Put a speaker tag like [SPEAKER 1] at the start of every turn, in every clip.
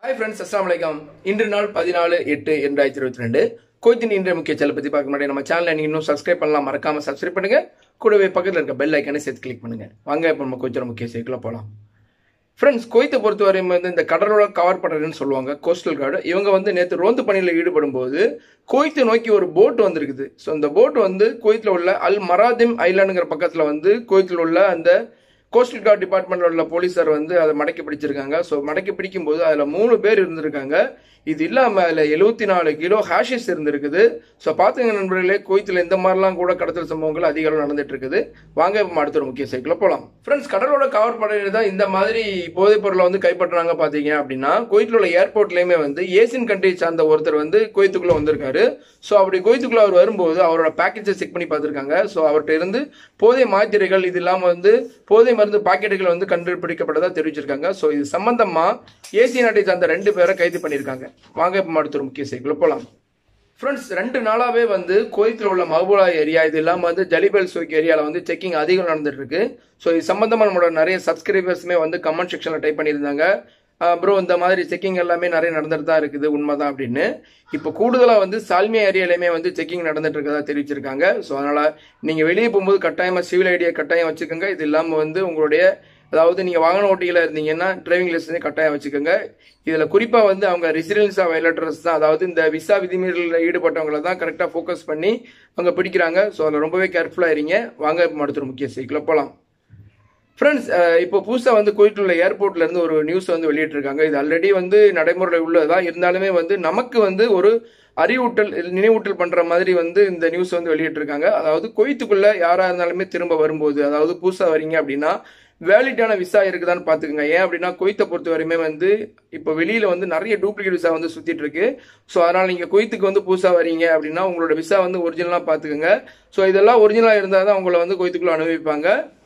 [SPEAKER 1] hi friends அஸ்லாம் வலைக்கம் இன்று நாள் பதினாலு எட்டு இரண்டாயிரத்தி இருபத்தி ரெண்டு கோயத்தின் இன்றைய முக்கிய சேனல் பற்றி பார்க்க முன்னாடி நம்ம சேனலை நீங்கள் இன்னும் சப்ஸ்கிரைப் பண்ணலாம் மறக்காம சப்ஸ்கிரைப் பண்ணுங்க கூடவே பக்கத்தில் இருக்க பெல் ஐக்கனை சேர்த்து கிளிக் பண்ணுங்க வாங்க இப்போ நம்ம கோச்சோட முக்கிய செய்திக்குள்ள போகலாம் ஃப்ரெண்ட்ஸ் குவைத்தை பொறுத்தவரையும் வந்து இந்த கடலோர கவர் படகுன்னு சொல்லுவாங்க கோஸ்டல் கார்டு இவங்க வந்து நேற்று ரோந்து பணியில் ஈடுபடும் போது குவைத்தை நோக்கி ஒரு போட் வந்திருக்குது ஸோ அந்த போட் வந்து குவைத்தில் உள்ள அல் மராதிம் ஐலாண்டுங்கிற பக்கத்தில் வந்து குவைத்தில் உள்ள அந்த கோஸ்டல் கார்டு டிபார்ட்மெண்ட்ல உள்ள போலீஸார் வந்து அதை மடக்கி பிடிச்சிருக்காங்க ஸோ மடக்கி பிடிக்கும் போது அதில் மூணு பேர் இருந்திருக்காங்க இது இல்லாமல் அதில் எழுபத்தி நாலு கிலோ ஹேஷஸ் இருந்திருக்குது ஸோ பார்த்துங்க நண்பர்களே கோயத்தில் இந்த மாதிரிலாம் கூட கடத்தல் சம்பவங்கள் அதிக அளவு நடந்துட்டு இருக்குது வாங்க இப்போ அடுத்த ஒரு முக்கிய சைக்கிள் போகலாம் ஃப்ரெண்ட்ஸ் கடலோட கவர் படையினர் தான் இந்த மாதிரி போதைப் பொருளை வந்து கைப்பற்றுறாங்க பார்த்தீங்க அப்படின்னா கோயத்தில் உள்ள ஏர்போர்ட்லேயுமே வந்து ஏசியன் கண்ட்ரி சார்ந்த ஒருத்தர் வந்து கோயத்துக்குள்ளே வந்திருக்காரு ஸோ அப்படி கோயத்துக்குள்ளே அவர் வரும்போது அவரோட பேக்கேஜை செக் பண்ணி பார்த்துருக்காங்க ஸோ அவர்கிட்ட இருந்து போதை மாத்திரைகள் இது இல்லாமல் வந்து போதை மருந்து பாக்கெட்டுகள் வந்து கண்டுபிடிக்கப்பட்டதாக தெரிவிச்சிருக்காங்க ஸோ இது சம்பந்தமா ஏசிய நாட்டை சார்ந்த ரெண்டு பேரை கைது பண்ணியிருக்காங்க வாங்க இப்போ அடுத்த ஒரு முக்கிய செய்திக்குள்ள போகலாம் ஃப்ரெண்ட்ஸ் ரெண்டு நாளாவே வந்து கோயத்தில் உள்ள மஹபூலா ஏரியா இது இல்லாமல் வந்து ஜலிபல் சோக் ஏரியாவில் வந்து செக்கிங் அதிகம் நடந்துட்டு இருக்கு ஸோ இது சம்பந்தமா நம்மளோட நிறைய சப்ஸ்கிரைபர்ஸுமே வந்து கமெண்ட் செக்ஷனில் டைப் பண்ணியிருந்தாங்க ப்ரோ இந்த மாதிரி செக்கிங் எல்லாமே நிறைய நடந்துட்டு தான் இருக்குது உண்மைதான் அப்படின்னு இப்போ கூடுதலாக வந்து சால்மியா ஏரியாலையுமே வந்து செக்கிங் நடந்துட்டு இருக்கதா தெரிவிச்சிருக்காங்க ஸோ அதனால நீங்கள் வெளியே போகும்போது கட்டாயமாக சிவில் ஐடியா கட்டாயம் வச்சுக்கோங்க இது இல்லாமல் வந்து உங்களுடைய அதாவது நீங்கள் வாகன ஓட்டியில் இருந்தீங்கன்னா டிரைவிங் லைசன்ஸ் கட்டாயம் வச்சுக்கோங்க இதில் குறிப்பாக வந்து அவங்க ரெசிடென்ஸா வயலேட்டர்ஸ் தான் அதாவது இந்த விசா விதிமீறலில் ஈடுபட்டவங்களை தான் கரெக்டாக ஃபோக்கஸ் பண்ணி அவங்க பிடிக்கிறாங்க ஸோ அதில் ரொம்பவே கேர்ஃபுல்லாக இருங்க வாங்க இப்போ அடுத்த ஒரு முக்கிய செய்திக்குள்ள போகலாம் ஃப்ரெண்ட்ஸ் இப்போ புதுசாக வந்து கோயிட்டில் உள்ள ஏர்போர்ட்ல இருந்து ஒரு நியூஸ் வந்து வெளியிட்டிருக்காங்க இது ஆல்ரெடி வந்து நடைமுறையில் உள்ளதா இருந்தாலுமே வந்து நமக்கு வந்து ஒரு அறிவூட்டல் நினைவூட்டல் பண்ற மாதிரி வந்து இந்த நியூஸ் வந்து வெளியிட்டிருக்காங்க அதாவது குவைத்துக்குள்ள யாரா இருந்தாலுமே திரும்ப வரும்போது அதாவது புதுசா வரீங்க அப்படின்னா வேலிட்டான விசா இருக்குதான்னு பாத்துக்கோங்க ஏன் அப்படின்னா குவைத்தை பொறுத்த வரையுமே வந்து இப்போ வெளியில வந்து நிறைய டூப்ளிகேட் விசா வந்து சுத்திட்டு இருக்கு ஸோ அதனால நீங்க குவைத்துக்கு வந்து புதுசா வரீங்க அப்படின்னா உங்களோட விசா வந்து ஒரிஜினலா பாத்துக்கோங்க ஸோ இதெல்லாம் ஒரிஜினலா இருந்தால் தான் உங்களை வந்து குவைத்துக்குள்ள அனுபவிப்பாங்க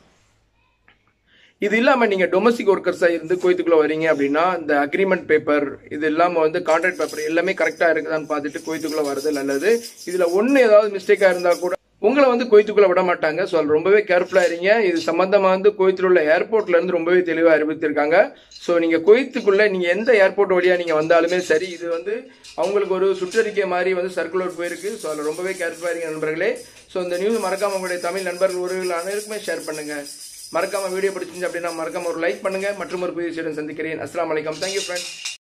[SPEAKER 1] இது இல்லாமல் நீங்கள் டொமஸ்டிக் ஒர்க்கர்ஸாக இருந்து கோயத்துக்குள்ளே வரீங்க அப்படின்னா இந்த அக்ரிமெண்ட் பேப்பர் இது இல்லாமல் வந்து கான்ட்ராக்ட் பேப்பர் எல்லாமே கரெக்டாக இருக்குதான்னு பார்த்துட்டு கோயத்துக்குள்ளே வரது நல்லது இதில் ஒன்று ஏதாவது மிஸ்டேக்காக இருந்தால் கூட உங்களை வந்து கோயத்துக்குள்ளே விட மாட்டாங்க ஸோ அது ரொம்பவே கேர்ஃபுல்லாக இருங்க இது சம்பந்தமாக வந்து கோயத்தில் உள்ள ஏர்போர்ட்ல இருந்து ரொம்பவே தெளிவாக அறிவித்திருக்காங்க ஸோ நீங்கள் கோயத்துக்குள்ளே நீங்கள் எந்த ஏர்போர்ட் வழியாக நீங்கள் வந்தாலுமே சரி இது வந்து அவங்களுக்கு ஒரு சுற்றறிக்கை மாதிரி வந்து சர்க்குலர் போயிருக்கு ஸோ அதில் ரொம்பவே கேர்ஃபுல்லாக இருங்க நண்பர்களே ஸோ இந்த நியூஸ் மறக்காம உங்களுடைய தமிழ் நண்பர்கள் உறவுகள் அனைவருக்குமே ஷேர் பண்ணுங்க மறக்காம வீடியோ பிடிச்சிருந்து அப்படின்னா மறக்காம ஒரு லைக் பண்ணுங்க மற்றும் ஒரு புதிய சந்திக்கிறேன் அஸ்லாம் வலைக்கம் தேங்க்யூ ஃப்ரெண்ட்ஸ்